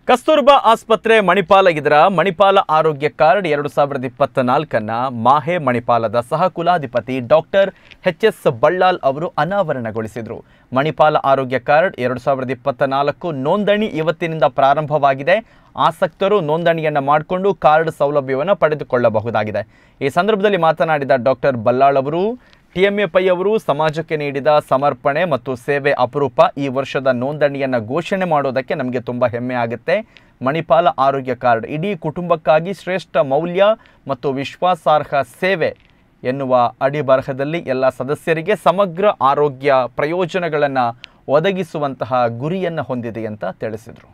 ಕಸ್ತೂರ್ಬಾ ಆಸ್ಪತ್ರೆ ಮಣಿಪಾಲ ಇದರ ಮಣಿಪಾಲ ಆರೋಗ್ಯ ಕಾರ್ಡ್ ಎರಡು ಸಾವಿರದ ಇಪ್ಪತ್ತ ನಾಲ್ಕನ್ನ ಮಾಹೆ ಮಣಿಪಾಲದ ಸಹ ಕುಲಾಧಿಪತಿ ಡಾಕ್ಟರ್ ಎಚ್ ಎಸ್ ಬಳ್ಳಾಲ್ ಅವರು ಅನಾವರಣಗೊಳಿಸಿದರು ಮಣಿಪಾಲ ಆರೋಗ್ಯ ಕಾರ್ಡ್ ಎರಡು ಸಾವಿರದ ಇಪ್ಪತ್ತ ನಾಲ್ಕು ನೋಂದಣಿ ಇವತ್ತಿನಿಂದ ಪ್ರಾರಂಭವಾಗಿದೆ ಆಸಕ್ತರು ನೋಂದಣಿಯನ್ನು ಮಾಡಿಕೊಂಡು ಕಾರ್ಡ್ ಸೌಲಭ್ಯವನ್ನು ಪಡೆದುಕೊಳ್ಳಬಹುದಾಗಿದೆ ಈ ಸಂದರ್ಭದಲ್ಲಿ ಮಾತನಾಡಿದ ಡಾಕ್ಟರ್ ಬಲ್ಲಾಳ್ ಅವರು ಟಿಎಂಎ ಪೈ ಅವರು ಸಮಾಜಕ್ಕೆ ನೀಡಿದ ಸಮರ್ಪಣೆ ಮತ್ತು ಸೇವೆ ಅಪರೂಪ ಈ ವರ್ಷದ ನೋಂದಣಿಯನ್ನು ಘೋಷಣೆ ಮಾಡೋದಕ್ಕೆ ನಮಗೆ ತುಂಬ ಹೆಮ್ಮೆ ಆಗುತ್ತೆ ಮಣಿಪಾಲ ಆರೋಗ್ಯ ಕಾರ್ಡ್ ಇಡೀ ಕುಟುಂಬಕ್ಕಾಗಿ ಶ್ರೇಷ್ಠ ಮೌಲ್ಯ ಮತ್ತು ವಿಶ್ವಾಸಾರ್ಹ ಸೇವೆ ಎನ್ನುವ ಅಡಿಬರಹದಲ್ಲಿ ಎಲ್ಲ ಸದಸ್ಯರಿಗೆ ಸಮಗ್ರ ಆರೋಗ್ಯ ಪ್ರಯೋಜನಗಳನ್ನು ಒದಗಿಸುವಂತಹ ಗುರಿಯನ್ನು ಹೊಂದಿದೆ ಅಂತ ತಿಳಿಸಿದರು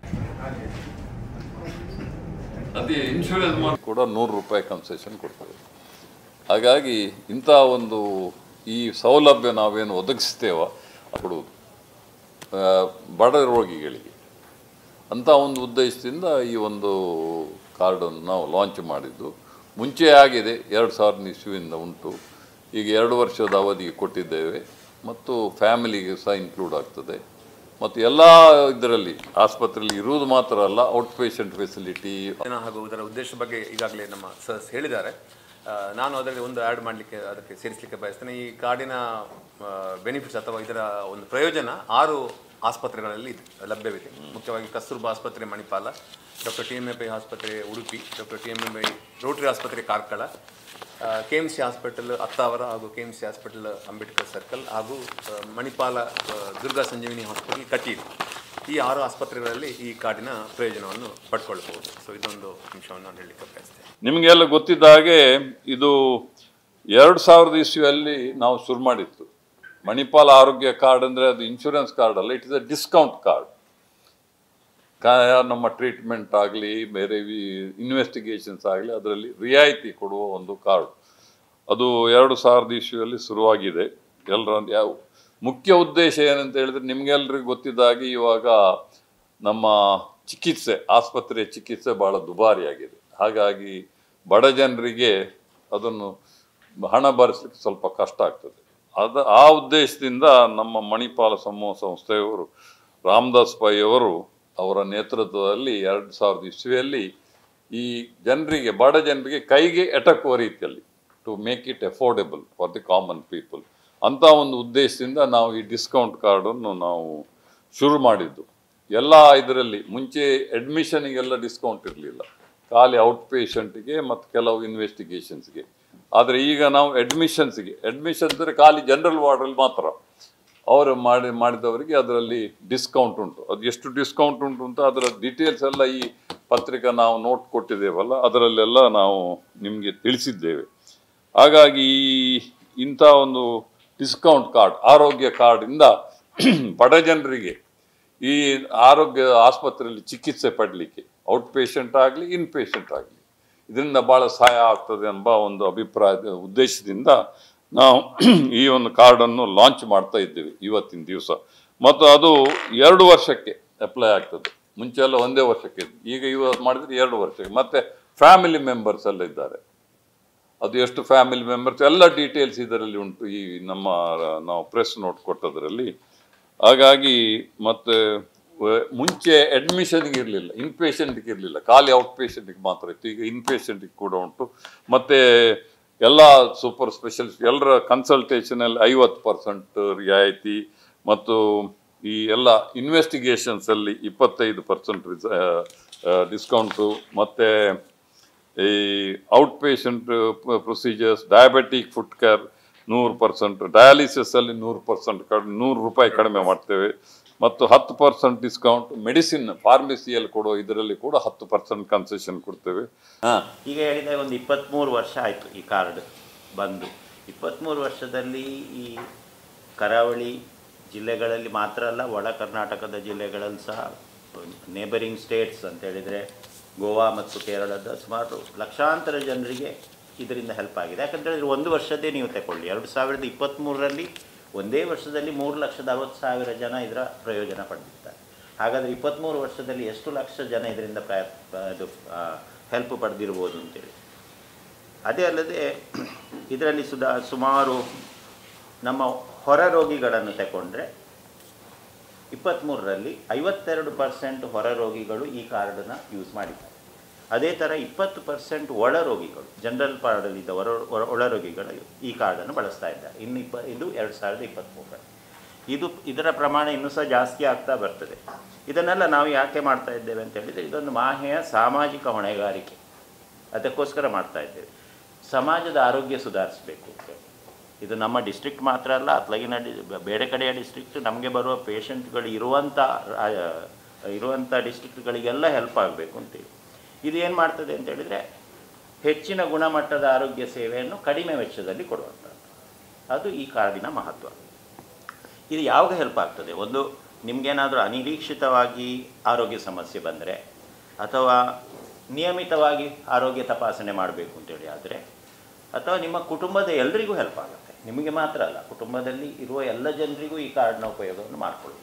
ಅದೇ ಇನ್ಶೂರೆನ್ಸ್ ಮಾಡಿ ಕೂಡ ನೂರು ರೂಪಾಯಿ ಕನ್ಸೆಷನ್ ಕೊಡ್ತೇವೆ ಹಾಗಾಗಿ ಇಂಥ ಒಂದು ಈ ಸೌಲಭ್ಯ ನಾವೇನು ಒದಗಿಸ್ತೇವೋ ಕೊಡುವುದು ಆ, ಬಡ ರೋಗಿಗಳಿಗೆ ಅಂಥ ಒಂದು ಉದ್ದೇಶದಿಂದ ಈ ಒಂದು ಕಾರ್ಡನ್ನು ನಾವು ಲಾಂಚ್ ಮಾಡಿದ್ದು ಮುಂಚೆ ಆಗಿದೆ ಎರಡು ಸಾವಿರದ ಇಸ್ವಿಯಿಂದ ಉಂಟು ಈಗ ಎರಡು ವರ್ಷದ ಅವಧಿಗೆ ಕೊಟ್ಟಿದ್ದೇವೆ ಮತ್ತು ಫ್ಯಾಮಿಲಿಗೆ ಸಹ ಇನ್ಕ್ಲೂಡ್ ಆಗ್ತದೆ ಮತ್ತು ಎಲ್ಲ ಇದರಲ್ಲಿ ಆಸ್ಪತ್ರೆಯಲ್ಲಿ ಇರುವುದು ಮಾತ್ರ ಅಲ್ಲ ಔಟ್ ಪೇಷಂಟ್ ಫೆಸಿಲಿಟಿ ಯೋಜನೆ ಹಾಗೂ ಇದರ ಉದ್ದೇಶ ಬಗ್ಗೆ ಈಗಾಗಲೇ ನಮ್ಮ ಸರ್ಸ್ ಹೇಳಿದ್ದಾರೆ ಆ, ನಾನು ಅದರಲ್ಲಿ ಒಂದು ಆ್ಯಡ್ ಮಾಡಲಿಕ್ಕೆ ಅದಕ್ಕೆ ಸೇರಿಸಲಿಕ್ಕೆ ಬಯಸ್ತೇನೆ ಈ ಕಾರ್ಡಿನ ಬೆನಿಫಿಟ್ಸ್ ಅಥವಾ ಇದರ ಒಂದು ಪ್ರಯೋಜನ ಆರು ಆಸ್ಪತ್ರೆಗಳಲ್ಲಿ ಇದೆ ಲಭ್ಯವಿದೆ ಮುಖ್ಯವಾಗಿ ಕಸ್ತೂರ್ಬಾ ಆಸ್ಪತ್ರೆ Manipal doctor T M A Pai ಆಸ್ಪತ್ರೆ Udupi doctor T M M I Rotary ಆಸ್ಪತ್ರೆ Karkala K M C hospital Attavar ಹಾಗೂ K M C hospital Ambedkar circle ಹಾಗೂ ಆ, ಮಣಿಪಾಲ ಆ, ದುರ್ಗಾ ಸಂಜೀವಿನಿ ಹಾಸ್ಪಿಟಲ್ ಕಟೀಲು ಈ ಆರು ಆಸ್ಪತ್ರೆಗಳಲ್ಲಿ ಈ ಕಾರ್ಡಿನ ಪ್ರಯೋಜನವನ್ನು ಪಡ್ಕೊಳ್ಬಹುದು ಸೊ ಇದೊಂದು ಅಂಶವನ್ನು ನಾನು ಹೇಳಲಿಕ್ಕೆ ಬಯಸ್ತೇನೆ ನಿಮಗೆಲ್ಲ ಗೊತ್ತಿದ್ದ ಹಾಗೆ ಇದು ಎರಡು ಸಾವಿರದ ಇಸ್ವಿಯಲ್ಲಿ ನಾವು ಶುರು ಮಾಡಿತ್ತು ಮಣಿಪಾಲ ಆರೋಗ್ಯ ಕಾರ್ಡ್ ಅಂದರೆ ಅದು ಇನ್ಶೂರೆನ್ಸ್ ಕಾರ್ಡ್ ಅಲ್ಲ it is a discount card ಕಾ ನಮ್ಮ ಟ್ರೀಟ್ಮೆಂಟ್ ಆಗಲಿ ಬೇರೆ ಇನ್ವೆಸ್ಟಿಗೇಷನ್ಸ್ ಆಗಲಿ ಅದರಲ್ಲಿ ರಿಯಾಯಿತಿ ಕೊಡುವ ಒಂದು ಕಾರ್ಡ್ ಅದು ಎರಡು ಸಾವಿರದ ಇಸ್ವಿಯಲ್ಲಿ ಶುರುವಾಗಿದೆ ಎಲ್ಲರ ಯಾವ ಮುಖ್ಯ ಉದ್ದೇಶ ಏನಂತ ಹೇಳಿದ್ರೆ ನಿಮ್ಗೆಲ್ರಿಗೂ ಗೊತ್ತಿದ್ದ ಹಾಗೆ ಇವಾಗ ನಮ್ಮ ಚಿಕಿತ್ಸೆ ಆಸ್ಪತ್ರೆ ಚಿಕಿತ್ಸೆ ಭಾಳ ದುಬಾರಿಯಾಗಿದೆ ಹಾಗಾಗಿ ಬಡ ಜನರಿಗೆ ಅದನ್ನು ಹಣ ಭರಿಸಲಿಕ್ಕೆ ಸ್ವಲ್ಪ ಕಷ್ಟ ಆಗ್ತದೆ ಅದ ಆ ಉದ್ದೇಶದಿಂದ ನಮ್ಮ ಮಣಿಪಾಲ ಸಮೂಹ ಸಂಸ್ಥೆಯವರು ರಾಮದಾಸ್ ಪೈ ಅವರು ಅವರ ನೇತೃತ್ವದಲ್ಲಿ ಎರಡು ಸಾವಿರದ ಇಸ್ವಿಯಲ್ಲಿ ಈ ಜನರಿಗೆ ಬಡ ಜನರಿಗೆ ಕೈಗೆ ಎಟಕುವ ರೀತಿಯಲ್ಲಿ to make it affordable for the common people ಅಂತ ಒಂದು ಉದ್ದೇಶದಿಂದ ನಾವು ಈ ಡಿಸ್ಕೌಂಟ್ ಕಾರ್ಡನ್ನು ನಾವು ಶುರು ಮಾಡಿದ್ದು ಎಲ್ಲ ಇದರಲ್ಲಿ ಮುಂಚೆ ಅಡ್ಮಿಷನಿಗೆಲ್ಲ ಡಿಸ್ಕೌಂಟ್ ಇರಲಿಲ್ಲ ಖಾಲಿ ಔಟ್ ಪೇಷಂಟ್ಗೆ ಮತ್ತು ಕೆಲವು ಇನ್ವೆಸ್ಟಿಗೇಷನ್ಸ್ಗೆ ಆದರೆ ಈಗ ನಾವು ಅಡ್ಮಿಷನ್ಸ್ಗೆ ಅಡ್ಮಿಷನ್ ಅಂದರೆ ಖಾಲಿ ಜನರಲ್ ವಾರ್ಡಲ್ಲಿ ಮಾತ್ರ ಅವರು ಮಾಡಿ ಮಾಡಿದವರಿಗೆ ಅದರಲ್ಲಿ ಡಿಸ್ಕೌಂಟ್ ಉಂಟು ಅದು ಎಷ್ಟು ಡಿಸ್ಕೌಂಟ್ ಉಂಟು ಅಂತ ಅದರ ಡೀಟೇಲ್ಸ್ ಎಲ್ಲ ಈ ಪತ್ರಿಕಾ ನಾವು ನೋಟ್ ಕೊಟ್ಟಿದ್ದೇವಲ್ಲ ಅದರಲ್ಲೆಲ್ಲ ನಾವು ನಿಮಗೆ ತಿಳಿಸಿದ್ದೇವೆ ಹಾಗಾಗಿ ಈ ಇಂಥ ಒಂದು ಡಿಸ್ಕೌಂಟ್ ಕಾರ್ಡ್ ಆರೋಗ್ಯ ಕಾರ್ಡಿಂದ ಬಡ ಜನರಿಗೆ ಈ ಆರೋಗ್ಯ ಆಸ್ಪತ್ರೆಯಲ್ಲಿ ಚಿಕಿತ್ಸೆ ಪಡಲಿಕ್ಕೆ ಔಟ್ ಪೇಷಂಟ್ ಆಗಲಿ ಇನ್ ಪೇಷಂಟ್ ಆಗಲಿ ಇದರಿಂದ ಭಾಳ ಸಹಾಯ ಆಗ್ತದೆ ಎಂಬ ಒಂದು ಅಭಿಪ್ರಾಯದ ಉದ್ದೇಶದಿಂದ ನಾವು ಈ ಒಂದು ಕಾರ್ಡನ್ನು ಲಾಂಚ್ ಮಾಡ್ತಾ ಇದ್ದೇವೆ ಇವತ್ತಿನ ದಿವಸ ಮತ್ತು ಅದು ಎರಡು ವರ್ಷಕ್ಕೆ ಅಪ್ಲೈ ಆಗ್ತದೆ ಮುಂಚೆ ಎಲ್ಲ ಒಂದೇ ವರ್ಷಕ್ಕೆ ಇತ್ತು. ಈಗ ಇವತ್ತು ಮಾಡಿದ್ರೆ ಎರಡು ವರ್ಷಕ್ಕೆ ಮತ್ತೆ ಫ್ಯಾಮಿಲಿ ಮೆಂಬರ್ಸ್ ಎಲ್ಲ ಇದ್ದಾರೆ ಅದು ಎಷ್ಟು ಫ್ಯಾಮಿಲಿ ಮೆಂಬರ್ಸ್ ಎಲ್ಲ ಡೀಟೇಲ್ಸ್ ಇದರಲ್ಲಿ ಉಂಟು ಈ ನಮ್ಮ ನಾವು ಪ್ರೆಸ್ ನೋಟ್ ಕೊಟ್ಟದರಲ್ಲಿ ಹಾಗಾಗಿ ಮತ್ತೆ ವ- ಮುಂಚೆ ಅಡ್ಮಿಷನ್ಗೆ ಇರಲಿಲ್ಲ ಇನ್ ಪೇಷಂಟ್ಗೆ ಇರಲಿಲ್ಲ ಖಾಲಿ ಔಟ್ ಪೇಷಂಟ್ಗೆ ಮಾತ್ರ ಇತ್ತು ಈಗ ಇನ್ ಪೇಷಂಟ್ಗೆ ಕೂಡ ಉಂಟು ಮತ್ತೆ ಎಲ್ಲ ಸೂಪರ್ ಸ್ಪೆಷಲಿಸ್ಟ್ ಎಲ್ಲರ ಕನ್ಸಲ್ಟೇಷನಲ್ಲಿ ಐವತ್ತು ಪರ್ಸೆಂಟ್ ರಿಯಾಯಿತಿ ಮತ್ತು ಈ ಎಲ್ಲ ಇನ್ವೆಸ್ಟಿಗೇಷನ್ಸ್ ಅಲ್ಲಿ ಇಪ್ಪತ್ತೈದು ಪರ್ಸೆಂಟ್ ಡಿಸ್ಕೌಂಟು ಮತ್ತು ಈ out patient procedures diabetic food care ನೂರು ಪರ್ಸೆಂಟ್ ಡಯಾಲಿಸಿಸ್ ಅಲ್ಲಿ ನೂರು ಪರ್ಸೆಂಟ್ ಕಡಿಮೆ ನೂರು ರೂಪಾಯಿ ಕಡಿಮೆ ಮಾಡ್ತೇವೆ ಮತ್ತು ಹತ್ತು ಪರ್ಸೆಂಟ್ ಡಿಸ್ಕೌಂಟ್ ಮೆಡಿಸಿನ್ ಫಾರ್ಮಸಿಯಲ್ಲಿ ಕೊಡೋ ಇದರಲ್ಲಿ ಕೂಡ ಹತ್ತು ಪರ್ಸೆಂಟ್ ಕನ್ಸೆಷನ್ ಕೊಡ್ತೇವೆ ಈಗ ಹೇಳಿದಾಗ ಒಂದು ಇಪ್ಪತ್ತ್ಮೂರು ವರ್ಷ ಆಯಿತು ಈ ಕಾರ್ಡ್ ಬಂದು ಇಪ್ಪತ್ತ್ಮೂರು ವರ್ಷದಲ್ಲಿ ಈ ಕರಾವಳಿ ಜಿಲ್ಲೆಗಳಲ್ಲಿ ಮಾತ್ರ ಅಲ್ಲ ಒಳ ಕರ್ನಾಟಕದ ಜಿಲ್ಲೆಗಳಲ್ಲಿ ಸಹ ನೇಬರಿಂಗ್ ಸ್ಟೇಟ್ಸ್ ಅಂತ ಹೇಳಿದರೆ ಗೋವಾ ಮತ್ತು ಕೇರಳದ ಸುಮಾರು ಲಕ್ಷಾಂತರ ಜನರಿಗೆ ಇದರಿಂದ ಹೆಲ್ಪ್ ಆಗಿದೆ ಯಾಕಂತ ಹೇಳಿದ್ರೆ ಒಂದು ವರ್ಷದ್ದೇ ನೀವು ತಗೊಳ್ಳಿ ಎರಡು ಸಾವಿರದ ಇಪ್ಪತ್ತ್ಮೂರರಲ್ಲಿ ಒಂದೇ ವರ್ಷದಲ್ಲಿ ಮೂರು ಲಕ್ಷದ ಅರವತ್ತು ಸಾವಿರ ಜನ ಇದರ ಪ್ರಯೋಜನ ಪಡೆದಿದ್ದಾರೆ ಹಾಗಾದರೆ ಇಪ್ಪತ್ತ್ಮೂರು ವರ್ಷದಲ್ಲಿ ಎಷ್ಟು ಲಕ್ಷ ಜನ ಇದರಿಂದ ಪ್ರಯ ಇದು ಹೆಲ್ಪ್ ಪಡೆದಿರ್ಬೋದು ಅಂತೇಳಿ ಅದೇ ಅಲ್ಲದೆ ಇದರಲ್ಲಿ ಸುಧಾ ಸುಮಾರು ನಮ್ಮ ಹೊರ ರೋಗಿಗಳನ್ನು ತಗೊಂಡ್ರೆ ಇಪ್ಪತ್ತ್ಮೂರರಲ್ಲಿ ಐವತ್ತೆರಡು ಪರ್ಸೆಂಟ್ ಹೊರ ರೋಗಿಗಳು ಈ ಕಾರ್ಡನ್ನು ಯೂಸ್ ಮಾಡಿದ್ದಾರೆ ಅದೇ ಥರ ಇಪ್ಪತ್ತು ಪರ್ಸೆಂಟ್ ಒಳ ರೋಗಿಗಳು ಜನರಲ್ ಪಾರ್ಡಲ್ಲಿದ್ದ ಹೊರ ಹೊರ- ಒಳ ರೋಗಿಗಳು ಈ ಕಾರ್ಡನ್ನು ಬಳಸ್ತಾ ಇದ್ದಾರೆ ಇನ್ನು ಇಪ್ಪ ಇದು ಎರಡು ಸಾವಿರದ ಇಪ್ಪತ್ತ್ಮೂರರಲ್ಲಿ ಇದು ಇದರ ಪ್ರಮಾಣ ಇನ್ನೂ ಸಹ ಜಾಸ್ತಿ ಆಗ್ತಾ ಬರ್ತದೆ ಇದನ್ನೆಲ್ಲ ನಾವು ಯಾಕೆ ಮಾಡ್ತಾ ಇದ್ದೇವೆ ಅಂತ ಹೇಳಿದರೆ ಇದೊಂದು ಮಾಹೆಯ ಸಾಮಾಜಿಕ ಹೊಣೆಗಾರಿಕೆ ಅದಕ್ಕೋಸ್ಕರ ಮಾಡ್ತಾ ಇದ್ದೇವೆ ಸಮಾಜದ ಆರೋಗ್ಯ ಸುಧಾರಿಸಬೇಕು ಇದು ನಮ್ಮ ಡಿಸ್ಟ್ರಿಕ್ಟ್ ಮಾತ್ರ ಅಲ್ಲ ಅತ್ಲಗಿನ ಡಿ ಬೇರೆ ಕಡೆಯ ಡಿಸ್ಟ್ರಿಕ್ಟ್ ನಮಗೆ ಬರುವ ಪೇಷಂಟ್ಗಳು ಇರುವಂಥ ಆ, ಇರುವಂಥ ಡಿಸ್ಟ್ರಿಕ್ಟ್ಗಳಿಗೆಲ್ಲ ಹೆಲ್ಪ್ ಆಗಬೇಕು ಅಂತೇಳಿ ಇದು ಏನು ಮಾಡ್ತದೆ ಅಂತ ಹೇಳಿದರೆ ಹೆಚ್ಚಿನ ಗುಣಮಟ್ಟದ ಆರೋಗ್ಯ ಸೇವೆಯನ್ನು ಕಡಿಮೆ ವೆಚ್ಚದಲ್ಲಿ ಕೊಡುವಂಥದ್ದು ಅದು ಈ ಕಾರ್ಡಿನ ಮಹತ್ವ ಇದು ಯಾವಾಗ ಹೆಲ್ಪ್ ಆಗ್ತದೆ ಒಂದು ನಿಮಗೇನಾದರೂ ಅನಿರೀಕ್ಷಿತವಾಗಿ ಆರೋಗ್ಯ ಸಮಸ್ಯೆ ಬಂದರೆ ಅಥವಾ ನಿಯಮಿತವಾಗಿ ಆರೋಗ್ಯ ತಪಾಸಣೆ ಮಾಡಬೇಕು ಅಂತೇಳಿ ಆದರೆ ಅಥವಾ ನಿಮ್ಮ ಕುಟುಂಬದ ಎಲ್ಲರಿಗೂ ಹೆಲ್ಪ್ ಆಗುತ್ತೆ ನಿಮಗೆ ಮಾತ್ರ ಅಲ್ಲ ಕುಟುಂಬದಲ್ಲಿ ಇರುವ ಎಲ್ಲ ಜನರಿಗೂ ಈ ಕಾರ್ಡ್ನ ಉಪಯೋಗವನ್ನು ಮಾಡಿಕೊಳ್ಳಿ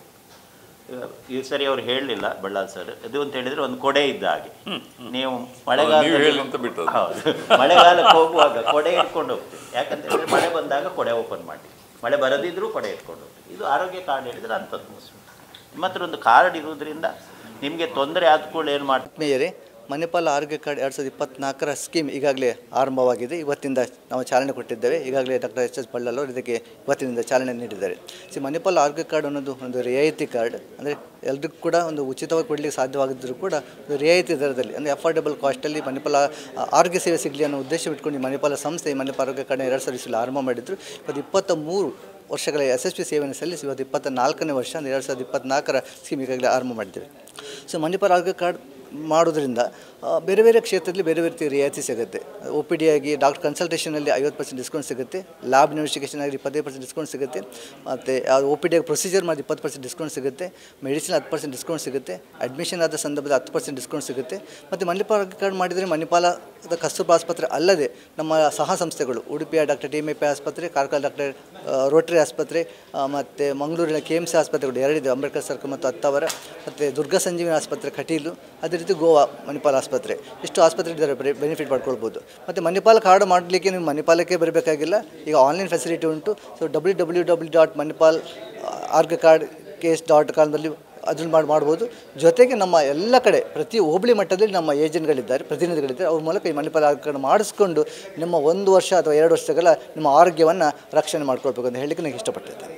ಈ ಸರಿ ಅವ್ರು ಹೇಳಲಿಲ್ಲ ಬಳ್ಳಾಲ್ ಸರ್ ಅದು ಅಂತ ಹೇಳಿದರೆ ಒಂದು ಕೊಡೆ ಇದ್ದ ಹಾಗೆ ನೀವು ಮಳೆಗಾಲ ನೀವು ಹೇಳಿ ಅಂತ ಬಿಟ್ಟದ್ದು. ಹೌದು ಮಳೆಗಾಲಕ್ಕೆ ಹೋಗುವಾಗ ಕೊಡೆ ಇಟ್ಕೊಂಡು ಹೋಗ್ತೀವಿ ಯಾಕಂತ ಹೇಳಿದ್ರೆ ಮಳೆ ಬಂದಾಗ ಕೊಡೆ ಓಪನ್ ಮಾಡಿ ಮಳೆ ಬರದಿದ್ರೂ ಕೊಡೆ ಇಟ್ಕೊಂಡು ಹೋಗ್ತೀವಿ ಇದು ಆರೋಗ್ಯ ಕಾರ್ಡ್ ಹೇಳಿದರೆ ಅಂಥದ್ದು ನಿಮ್ಮ ಹತ್ರ ಒಂದು ಕಾರ್ಡ್ ಇರುವುದರಿಂದ ನಿಮಗೆ ತೊಂದರೆ ಆದ ಕೂಡ ಏನು ಮಾಡಿ ಮೇಯರೇ ಮಣಿಪಾಲ ಆರೋಗ್ಯ ಕಾರ್ಡ್ ಎರಡು ಸಾವಿರದ ಇಪ್ಪತ್ನಾಲ್ಕರ ಸ್ಕೀಮ್ ಈಗಾಗಲೇ ಆರಂಭವಾಗಿದೆ ಇವತ್ತಿಂದ ನಾವು ಚಾಲನೆ ಕೊಟ್ಟಿದ್ದೇವೆ ಈಗಾಗಲೇ ಡಾಕ್ಟರ್ ಎಚ್ ಎಸ್ ಬಳ್ಳಲ್ ಅವರು ಇದಕ್ಕೆ ಇವತ್ತಿನಿಂದ ಚಾಲನೆ ನೀಡಿದ್ದಾರೆ ಸಿ ಮಣಿಪಾಲ ಆರೋಗ್ಯ ಕಾರ್ಡ್ ಅನ್ನೋದು ಒಂದು ರಿಯಾಯಿತಿ ಕಾರ್ಡ್ ಅಂದರೆ ಎಲ್ರಿಗೂ ಕೂಡ ಒಂದು ಉಚಿತವಾಗಿ ಕೊಡಲಿಕ್ಕೆ ಸಾಧ್ಯವಾಗಿದ್ದರೂ ಕೂಡ ಒಂದು ರಿಯಾಯಿತಿ ದರದಲ್ಲಿ ಅಂದರೆ ಅಫೋರ್ಡೆಬಲ್ ಕಾಸ್ಟಲ್ಲಿ ಮಣಿಪಾಲ ಆ, ಆರೋಗ್ಯ ಸೇವೆ ಸಿಗಲಿ ಅನ್ನೋ ಉದ್ದೇಶ ಇಟ್ಕೊಂಡು ಈ ಮಣಿಪಾಲ ಸಂಸ್ಥೆ ಈ ಮಣಿಪಾಲ ಆರೋಗ್ಯ ಕಾರ್ಡ್ನ ಎರಡು ಸಾವಿರ ಇಸ್ವಿಯಲ್ಲಿ ಆರಂಭ ಮಾಡಿದ್ರು ಇವತ್ತು ಇಪ್ಪತ್ತ ಮೂರು ವರ್ಷಗಳ ಎಸ್ ಎಸ್ ಪಿ ಸೇವೆಯನ್ನು ಸಲ್ಲಿಸಿ ಇವತ್ತು ಇಪ್ಪತ್ತ ನಾಲ್ಕನೇ ವರ್ಷ ಅಂದರೆ ಎರಡು ಸಾವಿರದ ಇಪ್ಪತ್ನಾಲ್ಕರ ಸ್ಕೀಮ್ ಈಗಾಗಲೇ ಆರಂಭ ಮಾಡಿದ್ದೇವೆ ಸೊ ಮಣಿಪಾಲ ಆರೋಗ್ಯ ಕಾರ್ಡ್ ಮಾಡೋದ್ರಿಂದ ಆ, ಬೇರೆ ಬೇರೆ ಕ್ಷೇತ್ರದಲ್ಲಿ ಬೇರೆ ಬೇರೆ ರೀತಿಯ ರಿಯಾಯಿತಿ ಸಿಗುತ್ತೆ ಒ ಪಿ ಡಿ ಆಗಿ ಡಾಕ್ಟರ್ ಕನ್ಸಲ್ಟೇಷನಲ್ಲಿ ಐವತ್ತು ಪರ್ಸೆಂಟ್ ಡಿಸ್ಕೌಂಟ್ ಸಿಗುತ್ತೆ ಲ್ಯಾಬ್ ಇನ್ವೆಸ್ಟಿಗೇಷನ್ ಆಗಿ ಇಪ್ಪತ್ತೈದು ಪರ್ಸೆಂಟ್ ಡಿಸ್ಕೌಂಟ್ ಸಿಗುತ್ತೆ ಮತ್ತು ಯಾವುದು ಒ ಪಿ ಡಿ ಆಗಿ ಪ್ರೊಸೀಜರ್ ಮಾಡಿ ಇಪ್ಪತ್ತು ಪರ್ಸೆಂಟ್ ಡಿಸ್ಕೌಂಟ್ ಸಿಗುತ್ತೆ ಮೆಡಿಸಿನ್ ಹತ್ತು ಪರ್ಸೆಂಟ್ ಡಿಸ್ಕೌಂಟ್ ಸಿಗುತ್ತೆ ಅಡ್ಮಿಷನ್ ಆದ ಸಂದರ್ಭದಲ್ಲಿ ಹತ್ತು ಪರ್ಸೆಂಟ್ ಡಿಸ್ಕೌಂಟ್ ಸಿಗುತ್ತೆ ಮತ್ತು ಮಣಿಪಾಲ ಆರೋಗ್ಯ ಕಾರ್ಡ್ ಮಾಡಿದರೆ ಮಣಿಪಾಲದ ಕಸ್ತೂರ್ಬಾ ಆಸ್ಪತ್ರೆ ಅಲ್ಲದೆ ನಮ್ಮ ಸಹ ಸಂಸ್ಥೆಗಳು ಉಡುಪಿಯ doctor T M A P ಆಸ್ಪತ್ರೆ ಕಾರ್ಕಳ ಡಾಕ್ಟರ್ ರೋಟರಿ ಆಸ್ಪತ್ರೆ ಮತ್ತು ಮಂಗಳೂರಿನ ಕೆ ಎಮ್ ಸಿ ಆಸ್ಪತ್ರೆಗಳು ಎರಡಿದೆ ಅಂಬೇಡ್ಕರ್ ಸರ್ಕಲ್ ಮತ್ತು ಹತ್ತವರ ಮತ್ತು ದುರ್ಗಾ ಸಂಜೀವಿನಿ ಆಸ್ಪತ್ರೆ ಕಟೀಲು ಅದೇ ರೀತಿ ಗೋವಾ ಮಣಿಪಾಲ ಆಸ್ಪತ್ರೆ ಇಷ್ಟು ಆಸ್ಪತ್ರೆ ಇದ್ದಾರೆ ಬೆನಿಫಿಟ್ ಪಡ್ಕೊಳ್ಬೋದು ಮತ್ತು ಮಣಿಪಾಲ ಕಾರ್ಡ್ ಮಾಡಲಿಕ್ಕೆ ನೀವು ಮಣಿಪಾಲಕ್ಕೆ ಬರಬೇಕಾಗಿಲ್ಲ ಈಗ ಆನ್ಲೈನ್ ಫೆಸಿಲಿಟಿ ಉಂಟು so W W W dot Manipal org card case dot ಕಾಮ್ನಲ್ಲಿ ಅದನ್ನು ಮಾಡಿ ಮಾಡ್ಬೋದು ಜೊತೆಗೆ ನಮ್ಮ ಎಲ್ಲ ಕಡೆ ಪ್ರತಿ ಹೋಬಳಿ ಮಟ್ಟದಲ್ಲಿ ನಮ್ಮ ಏಜೆಂಟ್ಗಳಿದ್ದಾರೆ ಪ್ರತಿನಿಧಿಗಳಿದ್ದಾರೆ ಅವ್ರ ಮೂಲಕ ಈ ಮಣಿಪಾಲ ಆರ್ಗ ಕಾರ್ಡ್ ಮಾಡಿಸ್ಕೊಂಡು ನಿಮ್ಮ ಒಂದು ವರ್ಷ ಅಥವಾ ಎರಡು ವರ್ಷಗಳ ನಿಮ್ಮ ಆರೋಗ್ಯವನ್ನು ರಕ್ಷಣೆ ಮಾಡ್ಕೊಳ್ಬೇಕು ಅಂತ ಹೇಳಲಿಕ್ಕೆ ನಾನು ಇಷ್ಟಪಟ್ಟಿದ್ದೇನೆ